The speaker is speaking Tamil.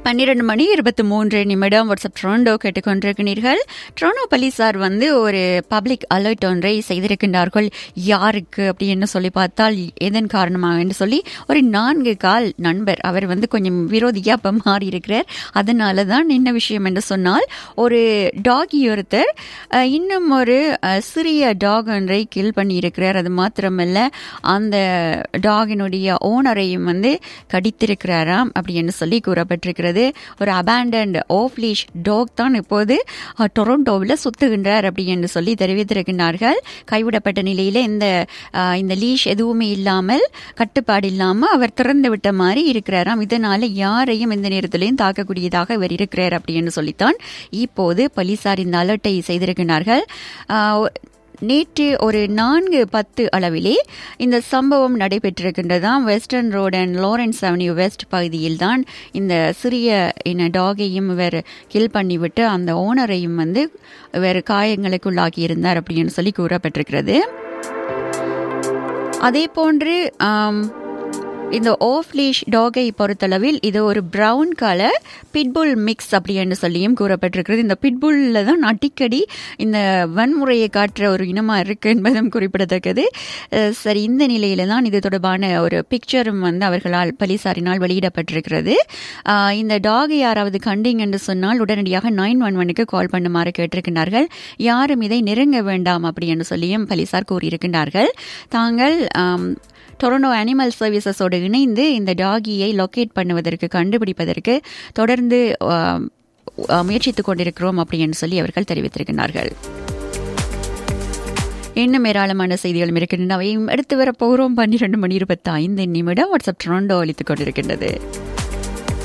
பன்னிரண்டு மணி இருபத்தி மூன்று நிமிடம் வாட்ஸ்அப் ட்ரோண்டோ கேட்டுக்கொண்டிருக்கிறீர்கள் ட்ரோனோ போலீசார் வந்து ஒரு பப்ளிக் அலர்ட் ஒன்றை செய்திருக்கின்றார்கள் யாருக்கு அப்படின்னு சொல்லி பார்த்தால் எதன் காரணமாக என்று சொல்லி ஒரு நான்கு கால் நண்பர் அவர் வந்து கொஞ்சம் விரோதியா இப்போ மாறி இருக்கிறார் அதனால தான் என்ன விஷயம் என்று சொன்னால் ஒரு டாகி ஒருத்தர் அஹ், இன்னும் ஒரு அஹ், சிறிய டாக் ஒன்றை கில் பண்ணி இருக்கிறார் அது மாத்திரமல்ல அந்த டாகினுடைய ஓனரையும் வந்து கடித்திருக்கிறாராம் அப்படின்னு சொல்லி கூறப்பட்டிருக்கிறது ஒரு அபேண்டன்ட் ஓஃப்லீஷ் டாக் தான் இப்போது அஹ், டொரண்டோவில் சுத்துகின்றார் அப்படி என்று சொல்லி தெரிவித்திருக்கின்றார்கள் கைவிடப்பட்ட நிலையில இந்த அஹ், இந்த லீஷ் எதுவுமே இல்லாமல் கட்டுப்பாடு இல்லாமல் அவர் திறந்து விட்ட மாதிரி இருக்கிறாராம் இதனால யாரையும் எந்த நேரத்திலையும் தாக்கக்கூடியதாக இவர் இருக்கிறார் அப்படின்னு சொல்லித்தான் இப்போது போலீசார் இந்த அலர்ட்டை செய்திருக்கிறார்கள் அஹ், நேற்று ஒரு நான்கு பத்து அளவிலே இந்த சம்பவம் நடைபெற்றிருக்கின்றதாம் western road and Lawrence avenue west பகுதியில் தான் இந்த சிறிய இன டாகையும் இவர் கில் பண்ணிவிட்டு அந்த ஓனரையும் வந்து இவர் காயங்களுக்குள்ளாகி இருந்தார் அப்படின்னு சொல்லி கூறப்பட்டிருக்கிறது அதே போன்று ஆம், இந்த ஓஃப்லீஷ் டாகை பொறுத்தளவில் இது ஒரு பிரவுன் கலர் பிட்புல் மிக்ஸ் அப்படி என்று சொல்லியும் கூறப்பட்டிருக்கிறது இந்த பிட்புல்ல தான் அடிக்கடி இந்த வன்முறையை காட்டுற ஒரு இனமா இருக்கு என்பதும் குறிப்பிடத்தக்கது அஹ், சரி இந்த நிலையில தான் இது தொடர்பான ஒரு பிக்சரும் வந்து அவர்களால் போலீசாரினால் வெளியிடப்பட்டிருக்கிறது ஆஹ், இந்த டாகை யாராவது கண்டீங்க என்று சொன்னால் உடனடியாக நைன் ஒன் ஒனுக்கு கால் பண்ணுமாறு கேட்டிருக்கிறார்கள் யாரும் இதை நெருங்க வேண்டாம் அப்படி என்று சொல்லியும் போலீசார் கூறியிருக்கின்றார்கள் தாங்கள் ஆம், டொரண்டோ அனிமல் சர்வீசஸோடு இணைந்து இந்த டாகியை லொக்கேட் பண்ணுவதற்கு கண்டுபிடிப்பதற்கு தொடர்ந்து ஆம், ஆ, முயற்சித்துக் கொண்டிருக்கிறோம் அப்படின்னு சொல்லி அவர்கள் தெரிவித்திருக்கிறார்கள் இன்னும் ஏராளமான செய்திகளும் இருக்கின்றன அவையும் எடுத்து வரப்போகிறோம் பன்னிரண்டு மணி இருபத்தி ஐந்து நிமிடம் வாட்ஸ்அப் டொரண்டோ அளித்துக் கொண்டிருக்கின்றது